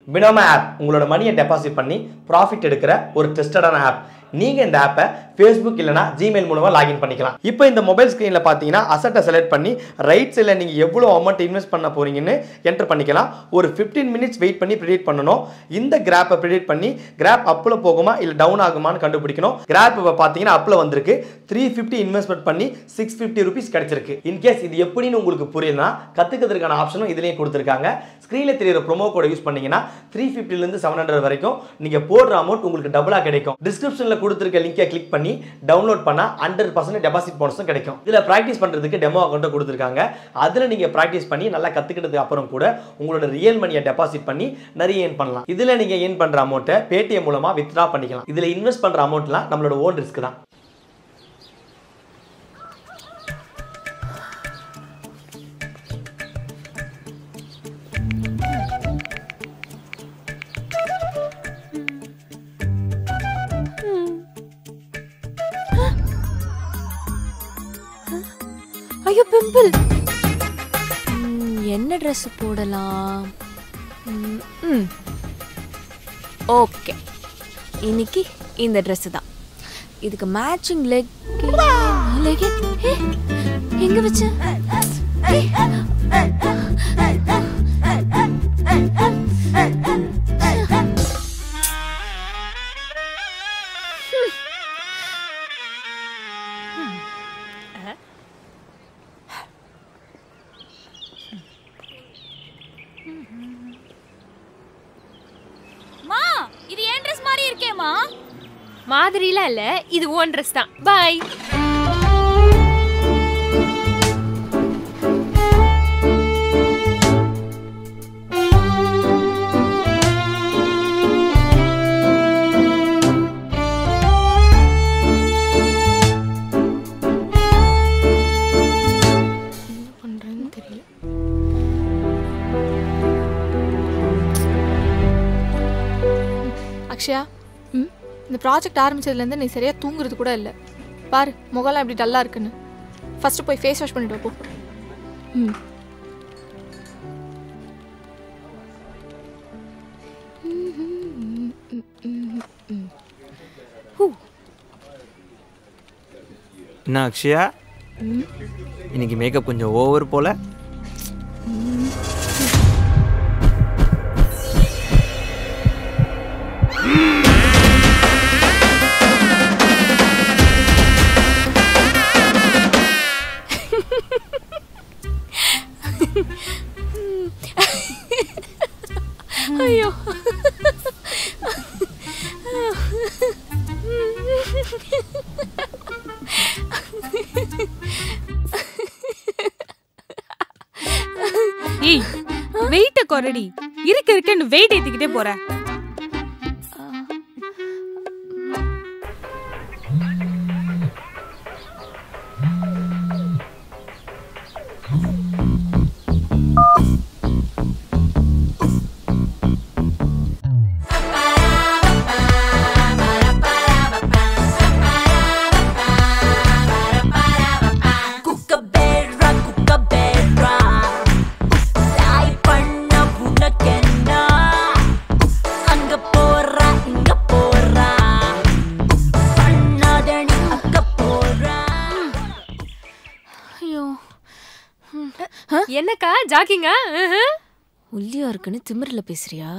பினோமா app உங்களோட மணியை deposit பண்ணி ப்ராஃபிட் எடுக்கிற ஒரு டெஸ்டடான ஆப் நீங்கள் இந்த ஆப்பை ஃபேஸ்புக் இல்லைனா ஜிமெயில் மூலமாக லாகின் பண்ணிக்கலாம் இப்போ இந்த மொபைல் ஸ்க்ரீனில் பார்த்தீங்கன்னா அசட்டை செலக்ட் பண்ணி ரைட் சைடில் நீங்கள் எவ்வளோ அமௌண்ட் இன்வெஸ்ட் பண்ண போறீங்கன்னு என்டர் பண்ணிக்கலாம் ஒரு ஃபிஃப்டீன் மினிட்ஸ் வெயிட் பண்ணி ப்ரிடிட் பண்ணணும் இந்த கிராப்பை ப்ரிடிட் பண்ணி கிராப் அப்பில் போகுமா இல்லை டவுன் ஆகுமான்னு கண்டுபிடிக்கணும் கிராப் இப்போ பார்த்தீங்கன்னா அப்பில் வந்திருக்கு த்ரீ ஃபிஃப்டி இன்வெஸ்ட்மெண்ட் பண்ணி சிக்ஸ் ஃபிஃப்டி ருபீஸ் கிடைச்சிருக்கு இன்கேஸ் இது எப்படின்னு உங்களுக்கு புரியலனா கற்றுக்கிறதுக்கான ஆப்ஷனும் இதுலேயும் கொடுத்துருக்காங்க ஸ்க்ரீனில் தெரியுற ப்ரோமோ கோட யூஸ் பண்ணீங்கன்னா த்ரீ ஃபிஃப்டிலேருந்து செவன் ஹண்ட்ரட் வரைக்கும் நீங்கள் போடுற அமௌண்ட் உங்களுக்கு டபுளாக கிடைக்கும் டிஸ்கிரிப்ஷனில் கொடுத்துருக்க லிங்கை கிளிக் பண்ணி டவுன்லோட் பண்ணால் ஹண்ட்ரட் பர்சன்ட் டெபாசிட் போனஸும் கிடைக்கும் இதில் ப்ராக்டிஸ் பண்ணுறதுக்கு டெமோ அக்கௌண்ட்டை கொடுத்துருக்காங்க அதில் நீங்கள் ப்ராக்டிஸ் பண்ணி நல்லா கற்றுக்கிட்டதுக்கு அப்புறம் கூட உங்களோட ரியல் மணியை டெபாசிட் பண்ணி நிறைய ஏர்ன் பண்ணலாம் இதில் நீங்கள் ஏர்ன் பண்ணுற அமௌண்ட்டை பேடிஎம் மூலமாக வித்ட்ரா பண்ணிக்கலாம் இதில் இன்வெஸ்ட் பண்ணுற அமௌண்ட்லாம் நம்மளோட ஓன் ரிஸ்க் தான் ஐயோ பிம்பிள் என்ன Dress போடலாம் ஓகே இன்னைக்கு இந்த Dress தான் இதுக்கு மேட்சிங் லெக் லெகின் எங்க வச்ச ஏய். மா இது ஏன் ட்ரெஸ் மாதிரி இருக்கேமா மாதிரிலாம் இல்ல இது ஓன் ட்ரெஸ் தான் பாய் பண்றேன்னு தெரியல அக்ஷயா ம் இந்த ப்ராஜெக்ட் ஆரம்பிச்சதுலேருந்து நீ சரியாக தூங்குறது கூட இல்லை பாரு முகம்லாம் எப்படி டல்லாக இருக்குன்னு ஃபஸ்ட்டு போய் ஃபேஸ் வாஷ் பண்ணிட்டு வா போ ம் என்ன அக்ஷயா இன்னைக்கு மேக்கப் கொஞ்சம் ஓவர் போல ஐயோ ஏய் வெயிட்ட குறடி இருக்க இருக்கன்னு வெயிட் ஏத்திக்கிட்டே போற குக்கபேரா குக்கபேரா சாய் பண்ண உனக்கென்ன அங்க போறா இங்க போறா பண்ணாதனி அக்க போறா ஐயோ என்னக்கா ஜாக்கிங்கா ஒல்லியா இருக்குன்னு திமிரில் பேசுறியா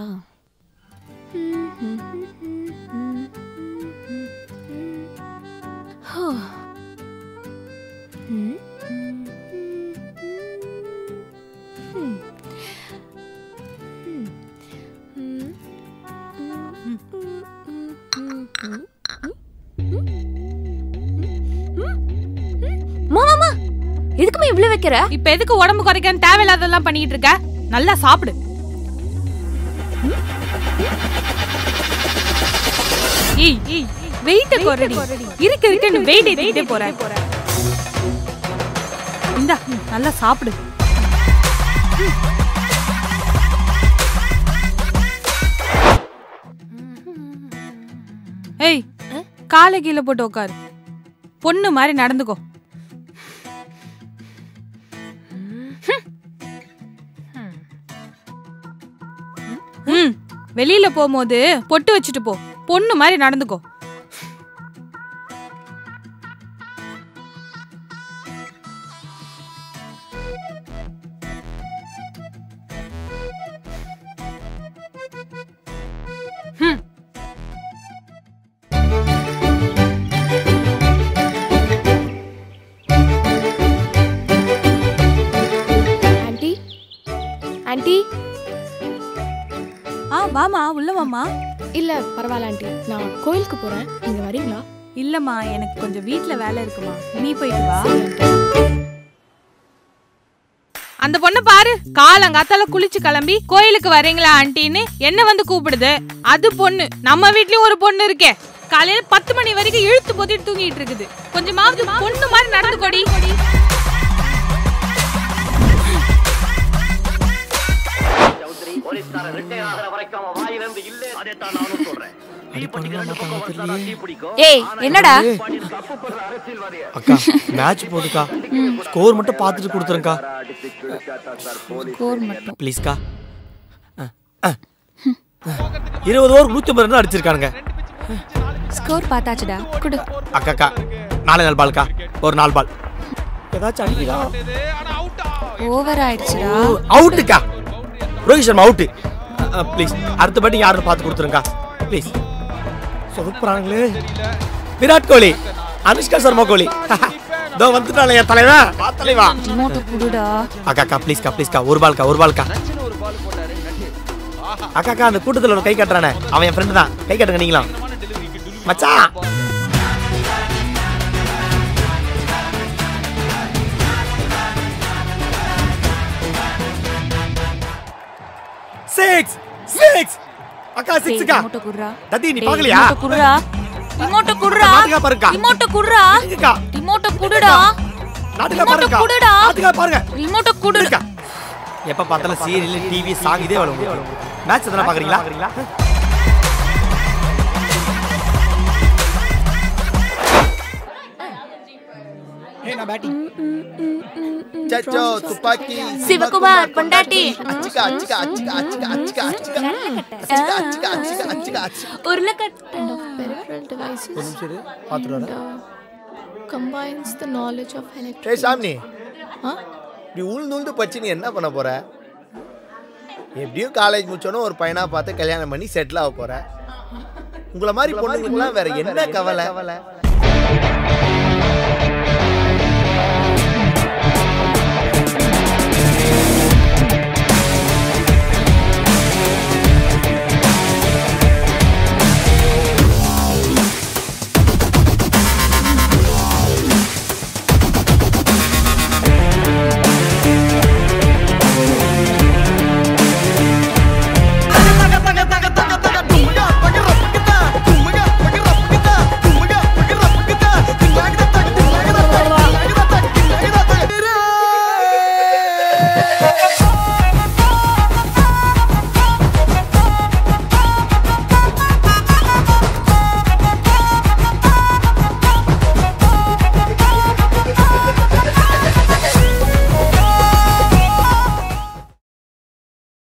மாமா எதுக்குமே இவ்வளவு வைக்கிற இப்ப எதுக்கு உடம்பு குறைக்கான்னு தேவையில்லாதெல்லாம் பண்ணிட்டு இருக்க நல்லா சாப்பிடு ஏய் ஏய் வெயிட்ட குறடி இருக்க இருக்கன்னு வெயிட் ஏத்திக்கிட்டே போற இந்தா நல்லா சாப்பிடு ஏய் காலை கீழே போட்டு உட்காரு பொண்ணு மாதிரி நடந்துக்கோ ம் வெளியில போகும்போது பொட்டு வச்சுட்டு போ பொண்ணு மாதிரி நடந்துக்கோ ஹம். ஆண்டி ஆண்டி ஆ வாமா உள்ள வாமா இல்லை பரவாயில்ல ஆண்டி நான் கோயிலுக்கு போகிறேன் நீங்கள் வரீங்களா இல்லம்மா எனக்கு கொஞ்சம் வீட்ல வேலை இருக்குமா நீ போயிட்டு வா சரி ஆண்டி அந்த பொண்ணு பாரு காலங்காத்தால குளிச்சு கிளம்பி கோயிலுக்கு வரீங்களா ஆண்டின்னு என்ன வந்து கூப்பிடுது அது பொண்ணு நம்ம வீட்லயும் ஒரு பொண்ணு இருக்கே காலையில பத்து மணி வரைக்கும் இழுத்து போத்திட்டு தூங்கிட்டு இருக்குது கொஞ்சமாவது பொண்ணு மாதிரி நடந்து கொடி ஏய் என்னடா அக்கா மேட்ச் போடுக்கா ஸ்கோர் மட்டும் பார்த்துட்டு கொடுத்துருங்கக்கா ஸ்கோர் மட்டும் ப்ளீஸ்க்கா இருபது ஓவர் நூற்றி ஐம்பது ரன் அடிச்சிருக்கானுங்க ஸ்கோர் பார்த்தாச்சுடா குடு அக்கா அக்கா நாலு நாலு பால்க்கா ஒரு நாலு பால் ஏதாச்சும் அடிக்கிறா ஓவர் ஆயிடுச்சுடா அவுட்டுக்கா ரோஹித் சர்மா அவுட்டு ப்ளீஸ் அடுத்த பாட்டி யாருன்னு பார்த்து கொடுத்துருங்கக்கா ப்ளீஸ் சொதப்புறாங்களே விராட் கோலி அனுஷ்கா சர்மா கோலி இதோ வந்துட்டாலே என் தலைவா வா தலைவா ரிமோட் குடுடா அக்கா அக்கா ப்ளீஸ்க்கா ப்ளீஸ்க்கா ஒரு பால்க்கா ஒரு பால்க்கா அக்கா அக்கா அந்த கூட்டத்தில் ஒரு கை கட்டுறானே அவன் என் ஃப்ரெண்டு தான் கை கட்டுங்க நீங்களும் மச்சான் சிக்ஸ் சிக்ஸ் அக்கா சிக்ஸ்க்கா ரிமோட் குடுறா தத்தி நீ டேய், பார்க்கலையா ரிமோட்ட குடுறா ரிமோட் குடுறா நாட்டுக்கா பாருக்கா ரிமோட் குடுறா எங்கக்கா ரிமோட் குடுடா நாட்டுக்கா remote பாருங்கக்கா குடுடா. நாட்டுக்கா பாருங்க ரிமோட் குடுடா இருக்கா எப்ப பார்த்தாலும் சீரியல் டிவி சாங் இதே வரும் மேட்ச் எதனா பாக்குறீங்களா சச்சோ துப்பாக்கி சிவகுமார் பொண்டாட்டி அச்சிக்கா அச்சிக்கா அச்சிக்கா அச்சிக்கா அச்சிக்கா அச்சிக்கா அச்சிக்கா அச்சிக்கா அச்சிக்கா அச்சிக்கா அச்சிக்கா உருளைக்கட்டை peripheral devices ஒரு நிமிஷம் இரு, பார்த்துட்டு வரேன் uh, combines the knowledge of electrical ஏய் சாமினி Huh? இப்படி உழுந்து உழுந்து படிச்சு நீ என்ன பண்ண போற எப்படியும் காலேஜ் முடிச்சோன்னு ஒரு பையனா பார்த்து கல்யாணம் பண்ணி செட்டில் ஆக போற உங்களை மாதிரி பொண்ணுங்களுக்குலாம் வேற என்ன கவலை